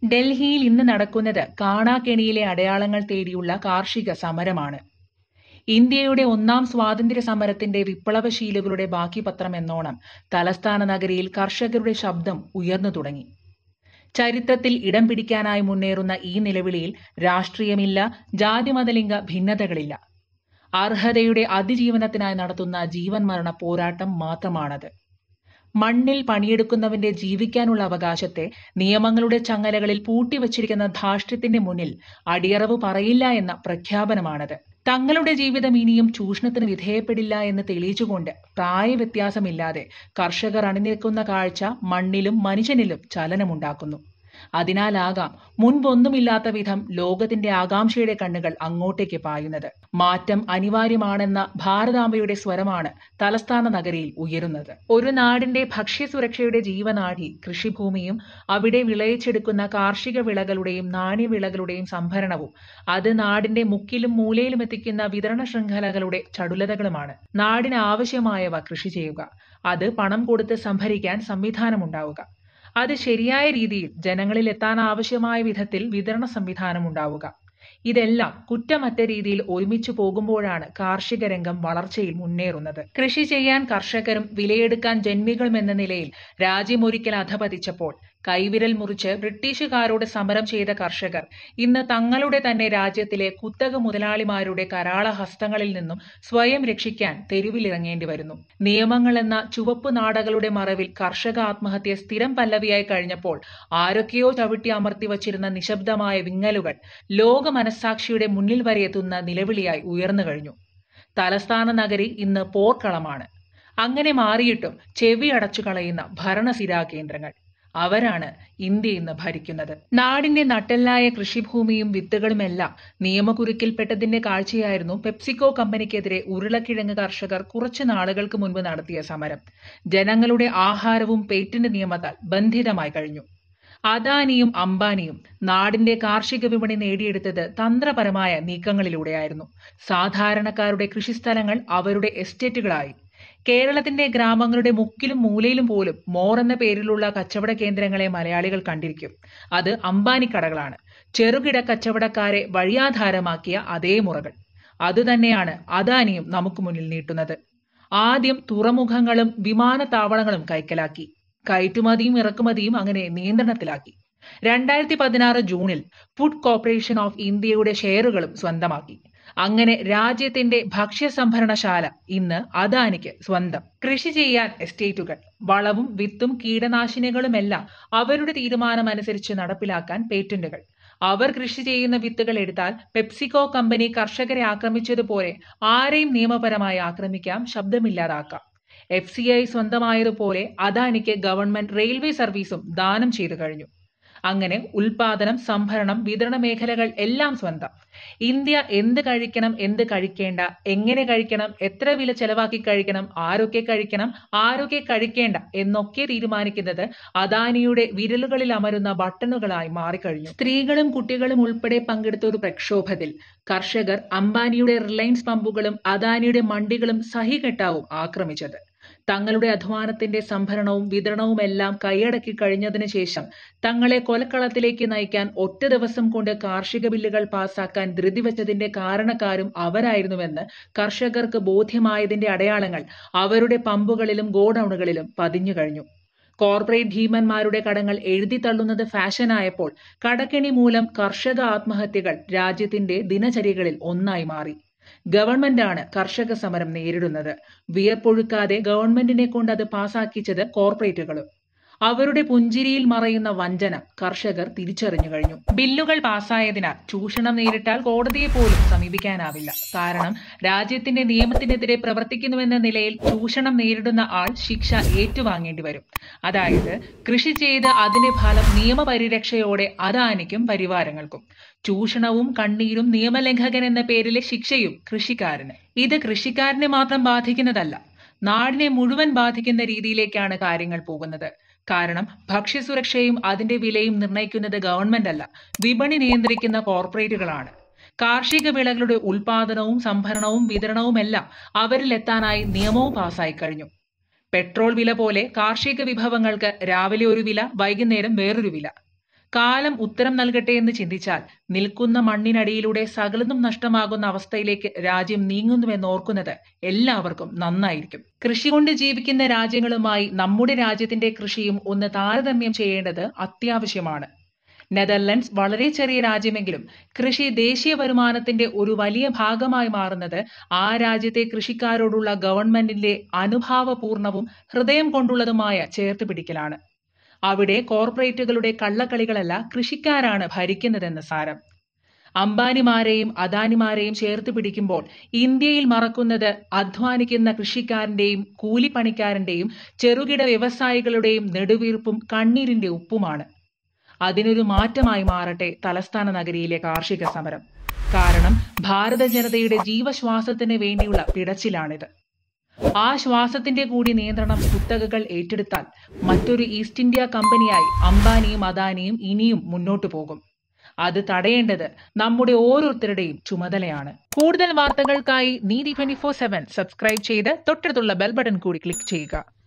ഡൽഹിയിൽ ഇന്ന് നടക്കുന്നത് കാണാക്കെണിയിലെ അടയാളങ്ങൾ തേടിയുള്ള കാർഷിക സമരമാണ് ഇന്ത്യയുടെ ഒന്നാം സ്വാതന്ത്ര്യ സമരത്തിന്റെ വിപ്ലവശീലുകളുടെ ബാക്കി പത്രം എന്നോണം തലസ്ഥാന നഗരിയിൽ കർഷകരുടെ ശബ്ദം ഉയർന്നു തുടങ്ങി ചരിത്രത്തിൽ ഇടം പിടിക്കാനായി മുന്നേറുന്ന ഈ നിലവിളിയിൽ രാഷ്ട്രീയമില്ല ജാതിമതലിംഗ ഭിന്നതകളില്ല അർഹതയുടെ അതിജീവനത്തിനായി നടത്തുന്ന ജീവൻ മരണ പോരാട്ടം മാത്രമാണത് മണ്ണിൽ പണിയെടുക്കുന്നവന്റെ ജീവിക്കാനുള്ള അവകാശത്തെ നിയമങ്ങളുടെ ചങ്ങലകളിൽ പൂട്ടിവച്ചിരിക്കുന്ന ധാർഷ്ട്യത്തിന്റെ മുന്നിൽ അടിയറവ് പറയില്ല എന്ന പ്രഖ്യാപനമാണത് തങ്ങളുടെ ജീവിതം ഇനിയും ചൂഷണത്തിന് വിധേയപ്പെടില്ല എന്ന് തെളിയിച്ചുകൊണ്ട് പ്രായവ്യത്യാസമില്ലാതെ കർഷകർ അണിനിരക്കുന്ന കാഴ്ച മണ്ണിലും മനുഷ്യനിലും ചലനമുണ്ടാക്കുന്നു അതിനാലാകാം മുൻപൊന്നുമില്ലാത്ത വിധം ലോകത്തിന്റെ ആകാംക്ഷയുടെ കണ്ണുകൾ അങ്ങോട്ടേക്ക് പായുന്നത് മാറ്റം അനിവാര്യമാണെന്ന ഭാരതാംബയുടെ സ്വരമാണ് തലസ്ഥാന നഗരിയിൽ ഉയരുന്നത് ഒരു നാടിന്റെ ഭക്ഷ്യസുരക്ഷയുടെ ജീവനാടി കൃഷിഭൂമിയും അവിടെ വിളയിച്ചെടുക്കുന്ന കാർഷിക വിളകളുടെയും നാണ്യവിളകളുടെയും സംഭരണവും അത് നാടിന്റെ മുക്കിലും മൂലയിലും എത്തിക്കുന്ന വിതരണ ശൃംഖലകളുടെ ചടുലതകളുമാണ് നാടിന് ആവശ്യമായവ കൃഷി ചെയ്യുക അത് പണം കൊടുത്ത് സംഭരിക്കാൻ സംവിധാനമുണ്ടാവുക അത് ശരിയായ രീതിയിൽ ജനങ്ങളിൽ എത്താൻ ആവശ്യമായ വിധത്തിൽ വിതരണ സംവിധാനം ഉണ്ടാവുക ഇതെല്ലാം കുറ്റമറ്റ രീതിയിൽ ഒരുമിച്ചു പോകുമ്പോഴാണ് കാർഷിക രംഗം വളർച്ചയിൽ മുന്നേറുന്നത് കൃഷി ചെയ്യാൻ കർഷകരും വിലയെടുക്കാൻ ജന്മികളും എന്ന നിലയിൽ രാജ്യമൊരിക്കൽ അധപതിച്ചപ്പോൾ കൈവിരൽ മുറിച്ച് ബ്രിട്ടീഷുകാരോട് സമരം ചെയ്ത കർഷകർ ഇന്ന് തങ്ങളുടെ തന്നെ രാജ്യത്തിലെ കുത്തക മുതലാളിമാരുടെ കരാള ഹസ്തങ്ങളിൽ നിന്നും സ്വയം രക്ഷിക്കാൻ തെരുവിലിറങ്ങേണ്ടി വരുന്നു നിയമങ്ങൾ എന്ന ചുവപ്പ് നാടകളുടെ മറവിൽ കർഷക ആത്മഹത്യ സ്ഥിരം പല്ലവിയായി കഴിഞ്ഞപ്പോൾ ആരൊക്കെയോ ചവിട്ടി അമർത്തി വച്ചിരുന്ന നിശബ്ദമായ വിങ്ങലുകൾ ലോക മനസ്സാക്ഷിയുടെ മുന്നിൽ വരെ എത്തുന്ന നിലവിളിയായി ഉയർന്നു കഴിഞ്ഞു തലസ്ഥാന നഗരി ഇന്ന് പോർക്കളമാണ് അങ്ങനെ മാറിയിട്ടും ചെവി അടച്ചു കളയുന്ന ഭരണസിരാ കേന്ദ്രങ്ങൾ അവരാണ് ഇന്ത്യ ഇന്ന് ഭരിക്കുന്നത് നാടിന്റെ നട്ടെല്ലായ കൃഷിഭൂമിയും വിത്തുകളുമെല്ലാം നിയമകുരുക്കിൽപ്പെട്ടതിന്റെ കാഴ്ചയായിരുന്നു പെപ്സിക്കോ കമ്പനിക്കെതിരെ ഉരുളക്കിഴങ്ങ് കർഷകർ കുറച്ചു നാളുകൾക്ക് മുൻപ് നടത്തിയ സമരം ജനങ്ങളുടെ ആഹാരവും പേറ്റന്റ് നിയമത്താൽ ബന്ധിതമായി കഴിഞ്ഞു അദാനിയും അംബാനിയും നാടിന്റെ കാർഷിക വിപണി നേടിയെടുത്തത് തന്ത്രപരമായ നീക്കങ്ങളിലൂടെയായിരുന്നു സാധാരണക്കാരുടെ കൃഷിസ്ഥലങ്ങൾ അവരുടെ എസ്റ്റേറ്റുകളായി കേരളത്തിന്റെ ഗ്രാമങ്ങളുടെ മുക്കിലും മൂലയിലും പോലും മോർ എന്ന പേരിലുള്ള കച്ചവട കേന്ദ്രങ്ങളെ മലയാളികൾ കണ്ടിരിക്കും അത് അംബാനി കടകളാണ് ചെറുകിട കച്ചവടക്കാരെ വഴിയാധാരമാക്കിയ അതേ മുറകൾ അതുതന്നെയാണ് അദാനിയും നമുക്ക് മുന്നിൽ നീട്ടുന്നത് ആദ്യം തുറമുഖങ്ങളും വിമാനത്താവളങ്ങളും കൈക്കലാക്കി കയറ്റുമതിയും ഇറക്കുമതിയും അങ്ങനെ നിയന്ത്രണത്തിലാക്കി രണ്ടായിരത്തി പതിനാറ് ജൂണിൽ ഫുഡ് കോർപ്പറേഷൻ ഓഫ് ഇന്ത്യയുടെ ഷെയറുകളും സ്വന്തമാക്കി അങ്ങനെ രാജ്യത്തിന്റെ ഭക്ഷ്യ സംഭരണശാല ഇന്ന് അദാനിക്ക് സ്വന്തം കൃഷി ചെയ്യാൻ എസ്റ്റേറ്റുകൾ വളവും വിത്തും കീടനാശിനികളുമെല്ലാം അവരുടെ തീരുമാനമനുസരിച്ച് നടപ്പിലാക്കാൻ പേറ്റന്റുകൾ അവർ കൃഷി ചെയ്യുന്ന വിത്തുകൾ എടുത്താൽ പെപ്സിക്കോ കമ്പനി കർഷകരെ ആക്രമിച്ചതുപോലെ ആരെയും നിയമപരമായി ആക്രമിക്കാം ശബ്ദമില്ലാതാക്കാം എഫ് സി ഐ സ്വന്തമായതുപോലെ അദാനിക്ക് ഗവൺമെന്റ് റെയിൽവേ സർവീസും ദാനം ചെയ്തു കഴിഞ്ഞു അങ്ങനെ ഉൽപാദനം സംഭരണം വിതരണ മേഖലകൾ എല്ലാം സ്വന്തം ഇന്ത്യ എന്ത് കഴിക്കണം എന്ത് കഴിക്കേണ്ട എങ്ങനെ കഴിക്കണം എത്ര വില ചെലവാക്കി കഴിക്കണം ആരൊക്കെ കഴിക്കണം ആരൊക്കെ കഴിക്കേണ്ട എന്നൊക്കെ തീരുമാനിക്കുന്നത് അദാനിയുടെ വിരലുകളിൽ അമരുന്ന ബട്ടണുകളായി മാറിക്കഴിഞ്ഞു സ്ത്രീകളും കുട്ടികളും ഉൾപ്പെടെ പങ്കെടുത്ത ഒരു പ്രക്ഷോഭത്തിൽ കർഷകർ അംബാനിയുടെ റിലയൻസ് പമ്പുകളും അദാനിയുടെ മണ്ടികളും സഹികെട്ടാവും ആക്രമിച്ചത് തങ്ങളുടെ അധ്വാനത്തിന്റെ സംഭരണവും വിതരണവും എല്ലാം കൈയടക്കി കഴിഞ്ഞതിന് ശേഷം തങ്ങളെ കൊലക്കളത്തിലേക്ക് നയിക്കാൻ ഒറ്റ ദിവസം കൊണ്ട് കാർഷിക ബില്ലുകൾ പാസാക്കാൻ ധൃതി വെച്ചതിന്റെ കാരണക്കാരും അവരായിരുന്നുവെന്ന് കർഷകർക്ക് ബോധ്യമായതിന്റെ അടയാളങ്ങൾ അവരുടെ പമ്പുകളിലും ഗോഡൌണുകളിലും പതിഞ്ഞു കഴിഞ്ഞു കോർപ്പറേറ്റ് ഭീമന്മാരുടെ കടങ്ങൾ എഴുതി തള്ളുന്നത് ഫാഷനായപ്പോൾ കടക്കെണി മൂലം കർഷക ആത്മഹത്യകൾ രാജ്യത്തിന്റെ ദിനചര്യകളിൽ ഒന്നായി മാറി ഗവൺമെന്റാണ് കർഷക സമരം നേരിടുന്നത് വിയർപ്പൊഴുക്കാതെ ഗവൺമെന്റിനെ കൊണ്ട് അത് പാസാക്കിച്ചത് കോർപ്പറേറ്റുകളും അവരുടെ പുഞ്ചിരിയിൽ മറയുന്ന വഞ്ചന കർഷകർ തിരിച്ചറിഞ്ഞു കഴിഞ്ഞു ബില്ലുകൾ പാസ്സായതിനാൽ ചൂഷണം നേരിട്ടാൽ കോടതിയെ പോലും സമീപിക്കാനാവില്ല കാരണം രാജ്യത്തിന്റെ നിയമത്തിനെതിരെ പ്രവർത്തിക്കുന്നുവെന്ന നിലയിൽ ചൂഷണം നേരിടുന്ന ആൾ ശിക്ഷ ഏറ്റുവാങ്ങേണ്ടി വരും അതായത് കൃഷി ചെയ്ത് അതിന്റെ ഫലം നിയമപരിരക്ഷയോടെ അദാനിക്കും പരിവാരങ്ങൾക്കും ചൂഷണവും കണ്ണീരും നിയമലംഘകൻ എന്ന പേരിലെ ശിക്ഷയും കൃഷിക്കാരന് ഇത് കൃഷിക്കാരനെ മാത്രം ബാധിക്കുന്നതല്ല നാടിനെ മുഴുവൻ ബാധിക്കുന്ന രീതിയിലേക്കാണ് കാര്യങ്ങൾ പോകുന്നത് കാരണം ഭക്ഷ്യസുരക്ഷയും അതിന്റെ വിലയും നിർണ്ണയിക്കുന്നത് ഗവൺമെന്റ് അല്ല വിപണി നിയന്ത്രിക്കുന്ന കോർപ്പറേറ്റുകളാണ് കാർഷിക വിളകളുടെ ഉൽപാദനവും സംഭരണവും വിതരണവുമെല്ലാം അവരിലെത്താനായി നിയമവും പാസായി കഴിഞ്ഞു പെട്രോൾ വില പോലെ കാർഷിക വിഭവങ്ങൾക്ക് രാവിലെ ഒരു വില വൈകുന്നേരം വേറൊരു വില കാലം ഉത്തരം നൽകട്ടെ എന്ന് ചിന്തിച്ചാൽ നിൽക്കുന്ന മണ്ണിനടിയിലൂടെ സകലതും നഷ്ടമാകുന്ന അവസ്ഥയിലേക്ക് രാജ്യം നീങ്ങുന്നുവെന്നോർക്കുന്നത് എല്ലാവർക്കും നന്നായിരിക്കും കൃഷി കൊണ്ട് ജീവിക്കുന്ന രാജ്യങ്ങളുമായി നമ്മുടെ രാജ്യത്തിന്റെ കൃഷിയും ഒന്ന് താരതമ്യം ചെയ്യേണ്ടത് അത്യാവശ്യമാണ് നെതർലൻഡ്സ് വളരെ ചെറിയ രാജ്യമെങ്കിലും കൃഷി ദേശീയ വരുമാനത്തിന്റെ ഒരു വലിയ ഭാഗമായി മാറുന്നത് ആ രാജ്യത്തെ കൃഷിക്കാരോടുള്ള ഗവൺമെന്റിന്റെ അനുഭാവപൂർണവും ഹൃദയം കൊണ്ടുള്ളതുമായ ചേർത്ത് പിടിക്കലാണ് അവിടെ കോർപ്പറേറ്റുകളുടെ കള്ളക്കളികളല്ല കൃഷിക്കാരാണ് ഭരിക്കുന്നതെന്ന് സാരം അംബാനിമാരെയും അദാനിമാരെയും ചേർത്ത് പിടിക്കുമ്പോൾ ഇന്ത്യയിൽ മറക്കുന്നത് അധ്വാനിക്കുന്ന കൃഷിക്കാരന്റെയും കൂലിപ്പണിക്കാരന്റെയും ചെറുകിട വ്യവസായികളുടെയും നെടുവീർപ്പും കണ്ണീരിന്റെ ഉപ്പുമാണ് അതിനൊരു മാറ്റമായി മാറട്ടെ തലസ്ഥാന നഗരിയിലെ കാർഷിക സമരം കാരണം ഭാരത ജനതയുടെ ജീവശ്വാസത്തിന് വേണ്ടിയുള്ള പിടച്ചിലാണിത് ആ ശ്വാസത്തിന്റെ കൂടി നിയന്ത്രണം കുത്തകകൾ ഏറ്റെടുത്താൽ മറ്റൊരു ഈസ്റ്റ് ഇന്ത്യ കമ്പനിയായി അംബാനിയും അദാനിയും ഇനിയും മുന്നോട്ടു പോകും അത് തടയേണ്ടത് നമ്മുടെ ഓരോരുത്തരുടെയും ചുമതലയാണ് കൂടുതൽ വാർത്തകൾക്കായി നീതി ട്വന്റി ഫോർ സെവൻ സബ്സ്ക്രൈബ് ചെയ്ത് തൊട്ടടുത്തുള്ള ബെൽ ബട്ടൺ കൂടി ക്ലിക്ക് ചെയ്യുക